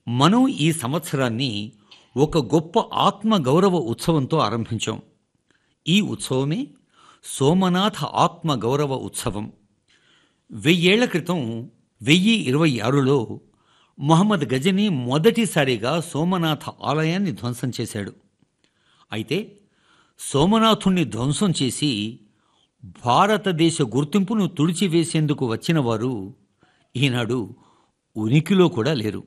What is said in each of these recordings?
మనం ఈ సంవత్సరాన్ని ఒక గొప్ప ఆత్మ గౌరవ ఉత్సవంతో ఆరంభించాం ఈ ఉత్సవమే సోమనాథ ఆత్మ గౌరవ ఉత్సవం వెయ్యేళ్ల క్రితం వెయ్యి ఇరవై ఆరులో మొహమ్మద్ గజని మొదటిసారిగా సోమనాథ ఆలయాన్ని ధ్వంసం చేశాడు అయితే సోమనాథుణ్ణి ధ్వంసం చేసి భారతదేశ గుర్తింపును తుడిచివేసేందుకు వచ్చిన వారు ఈనాడు ఉనికిలో కూడా లేరు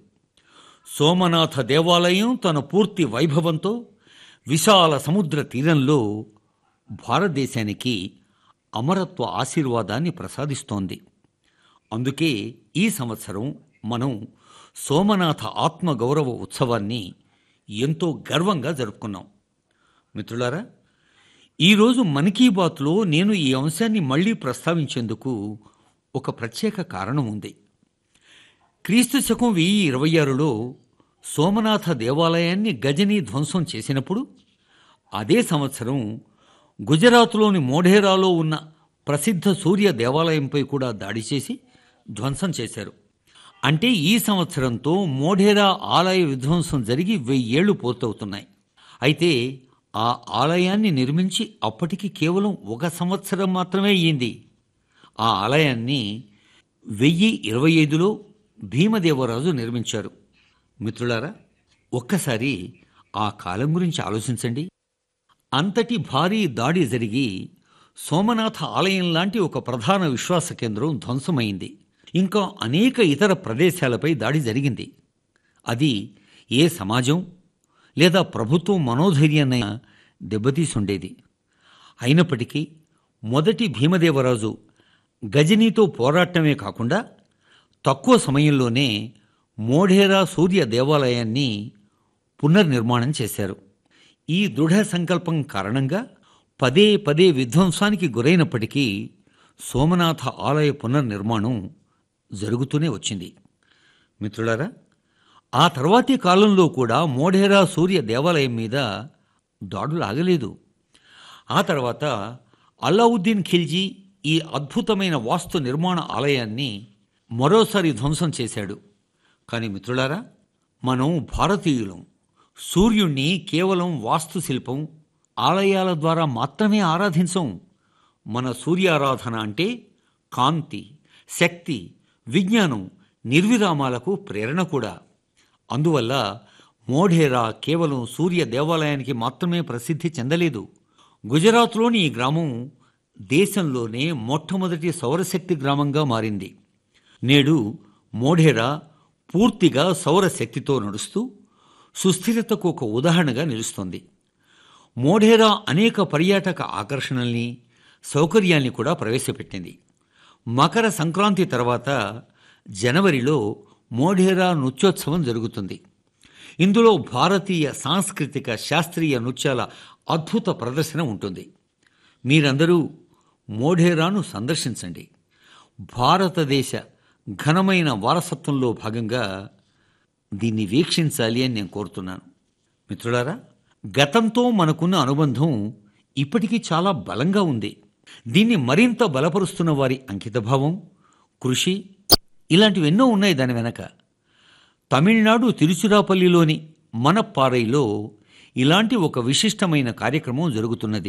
సోమనాథ దేవాలయం తన పూర్తి వైభవంతో విశాల సముద్ర తీరంలో భారతదేశానికి అమరత్వ ఆశీర్వాదాన్ని ప్రసాదిస్తోంది అందుకే ఈ సంవత్సరం మనం సోమనాథ ఆత్మ గౌరవ ఉత్సవాన్ని ఎంతో గర్వంగా జరుపుకున్నాం మిత్రులారా ఈరోజు మన్ కీ బాత్లో నేను ఈ అంశాన్ని మళ్ళీ ప్రస్తావించేందుకు ఒక ప్రత్యేక కారణం ఉంది క్రీస్తు శకం వెయ్యి ఇరవై ఆరులో సోమనాథ దేవాలయాన్ని గజని ధ్వంసం చేసినప్పుడు అదే సంవత్సరం గుజరాత్లోని మోఢేరాలో ఉన్న ప్రసిద్ధ సూర్య దేవాలయంపై కూడా దాడి చేసి ధ్వంసం చేశారు అంటే ఈ సంవత్సరంతో మోఢేరా ఆలయ విధ్వంసం జరిగి వెయ్యేళ్లు పూర్తవుతున్నాయి అయితే ఆ ఆలయాన్ని నిర్మించి అప్పటికి కేవలం ఒక సంవత్సరం మాత్రమే అయ్యింది ఆ ఆలయాన్ని వెయ్యి ఇరవై ఐదులో భీమదేవరాజు నిర్మించారు మిత్రులారా ఒక్కసారి ఆ కాలం గురించి ఆలోచించండి అంతటి భారీ దాడి జరిగి సోమనాథ ఆలయం లాంటి ఒక ప్రధాన విశ్వాస కేంద్రం ధ్వంసమైంది ఇంకా అనేక ఇతర ప్రదేశాలపై దాడి జరిగింది అది ఏ సమాజం లేదా ప్రభుత్వం మనోధైర్యాన్ని దెబ్బతీసుండేది అయినప్పటికీ మొదటి భీమదేవరాజు గజనీతో పోరాటమే కాకుండా తక్కువ సమయంలోనే మోఢేరా సూర్య దేవాలయాన్ని పునర్నిర్మాణం చేశారు ఈ దృఢ సంకల్పం కారణంగా పదే పదే విధ్వంసానికి గురైనప్పటికీ సోమనాథ ఆలయ పునర్నిర్మాణం జరుగుతూనే వచ్చింది మిత్రులారా ఆ తర్వాతి కాలంలో కూడా మోఢేరా సూర్య దేవాలయం మీద దాడులు ఆగలేదు ఆ తర్వాత అల్లావుద్దీన్ ఖిల్జీ ఈ అద్భుతమైన వాస్తు నిర్మాణ ఆలయాన్ని మరోసారి ధ్వంసం చేశాడు కానీ మిత్రులారా మనం భారతీయులం సూర్యుణ్ణి కేవలం వాస్తుశిల్పం ఆలయాల ద్వారా మాత్రమే ఆరాధించం మన సూర్యారాధన అంటే కాంతి శక్తి విజ్ఞానం నిర్విరామాలకు ప్రేరణ కూడా అందువల్ల మోఢేరా కేవలం సూర్య దేవాలయానికి మాత్రమే ప్రసిద్ధి చెందలేదు గుజరాత్లోని ఈ గ్రామం దేశంలోనే మొట్టమొదటి సౌరశక్తి గ్రామంగా మారింది నేడు మోఢేరా పూర్తిగా సౌరశక్తితో నడుస్తూ సుస్థిరతకు ఒక ఉదాహరణగా నిలుస్తోంది మోఢేరా అనేక పర్యాటక ఆకర్షణల్ని సౌకర్యాల్ని కూడా ప్రవేశపెట్టింది మకర సంక్రాంతి తర్వాత జనవరిలో మోఢేరా నృత్యోత్సవం జరుగుతుంది ఇందులో భారతీయ సాంస్కృతిక శాస్త్రీయ నృత్యాల అద్భుత ప్రదర్శన ఉంటుంది మీరందరూ మోఢేరాను సందర్శించండి భారతదేశ ఘనమైన వారసత్వంలో భాగంగా దీన్ని వీక్షించాలి అని నేను కోరుతున్నాను మిత్రులారా గతంతో మనకున్న అనుబంధం ఇప్పటికీ చాలా బలంగా ఉంది దీన్ని మరింత బలపరుస్తున్న వారి అంకితభావం కృషి ఇలాంటివి ఎన్నో ఉన్నాయి దాని వెనక తమిళనాడు తిరుచిరాపల్లిలోని మనప్పారైలో ఇలాంటి ఒక విశిష్టమైన కార్యక్రమం జరుగుతున్నది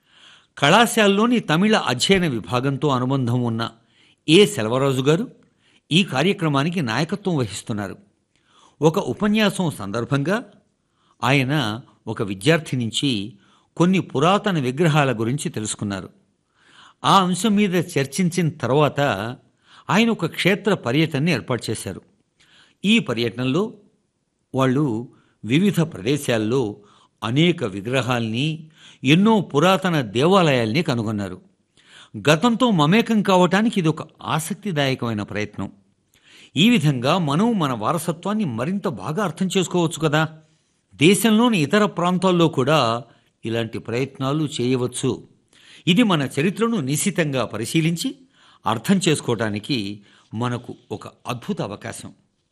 కళాశాలలోని తమిళ అధ్యయన విభాగంతో అనుబంధం ఉన్న ఏ సెల్వరాజు గారు ఈ కార్యక్రమానికి నాయకత్వం వహిస్తున్నారు ఒక ఉపన్యాసం సందర్భంగా ఆయన ఒక విద్యార్థి నుంచి కొన్ని పురాతన విగ్రహాల గురించి తెలుసుకున్నారు ఆ అంశం మీద చర్చించిన తర్వాత ఆయన ఒక క్షేత్ర పర్యటనని ఏర్పాటు చేశారు ఈ పర్యటనలో వాళ్ళు వివిధ ప్రదేశాల్లో అనేక విగ్రహాల్ని ఎన్నో పురాతన దేవాలయాల్ని కనుగొన్నారు గతంతో మమేకం కావటానికి ఇది ఒక ఆసక్తిదాయకమైన ప్రయత్నం ఈ విధంగా మనం మన వారసత్వాన్ని మరింత బాగా అర్థం చేసుకోవచ్చు కదా దేశంలోని ఇతర ప్రాంతాల్లో కూడా ఇలాంటి ప్రయత్నాలు చేయవచ్చు ఇది మన చరిత్రను నిశితంగా పరిశీలించి అర్థం చేసుకోవటానికి మనకు ఒక అద్భుత అవకాశం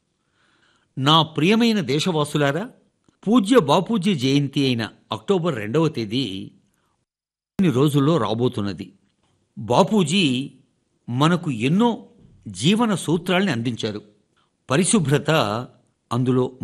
నా ప్రియమైన దేశవాసులారా పూజ్య బాపూజీ జయంతి అయిన అక్టోబర్ రెండవ తేదీ కొన్ని రోజుల్లో రాబోతున్నది బాపూజీ మనకు ఎన్నో జీవన సూత్రాల్ని అందించారు పరిశుభ్రత అందులో